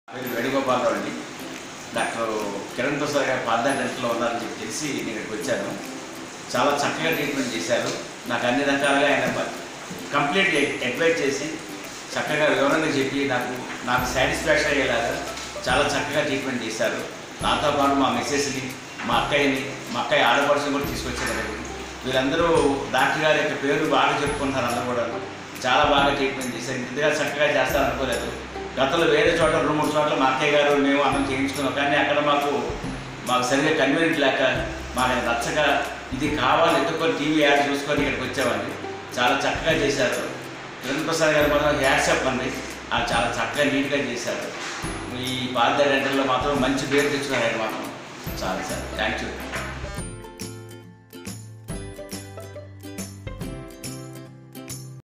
పేరు వేణుగోపాలరావు అండి డాక్టర్ కిరణ్ ప్రసాద్ గారు పాదా డెంటల్లో ఉన్నారని చెప్పి తెలిసి నేను ఇక్కడికి వచ్చాను చాలా చక్కగా ట్రీట్మెంట్ చేశారు నాకు అన్ని రకాలుగా ఆయన కంప్లీట్ అడ్వైజ్ చేసి చక్కగా వివరంగా చెప్పి నాకు నాకు సాటిస్ఫాక్షన్ అయ్యేలాగా చాలా చక్కగా ట్రీట్మెంట్ చేశారు నాతో పాటు మా మిస్సెస్ని మా అక్కయ్యని మా అక్కయ్య ఆడపడుచుని కూడా తీసుకొచ్చారు ఇక్కడికి. వీళ్ళందరూ డాక్టర్ గారి యొక్క పేరు బాగా చెప్పుకుంటారు అందరూ కూడా చాలా బాగా ట్రీట్మెంట్ చేశారు ఇంతగా చక్కగా చేస్తారనుకోలేదు గతంలో వేరే చోట రెండు మూడు చోట్ల మా అక్కయ్య గారు మేము అన్నం చేయించుకున్నాం కానీ అక్కడ మాకు మాకు సరిగ్గా కన్వీనియంట్ లేక మాకు నచ్చక ఇది కావాలి ఎత్తుకొని టీవీ యాడ్ చూసుకొని ఇక్కడికి వచ్చామండి చాలా చక్కగా చేశారు కిరణ్ ప్రసాద్ గారు మాత్రం హ్యాట్స్ చెప్పండి అది చాలా చక్కగా నీట్గా చేశారు ఈ పాత డెంటల్లో మాత్రం మంచి పేరు తెచ్చుకున్నారు ఆయన మాత్రం చాలా సార్ థ్యాంక్ యూ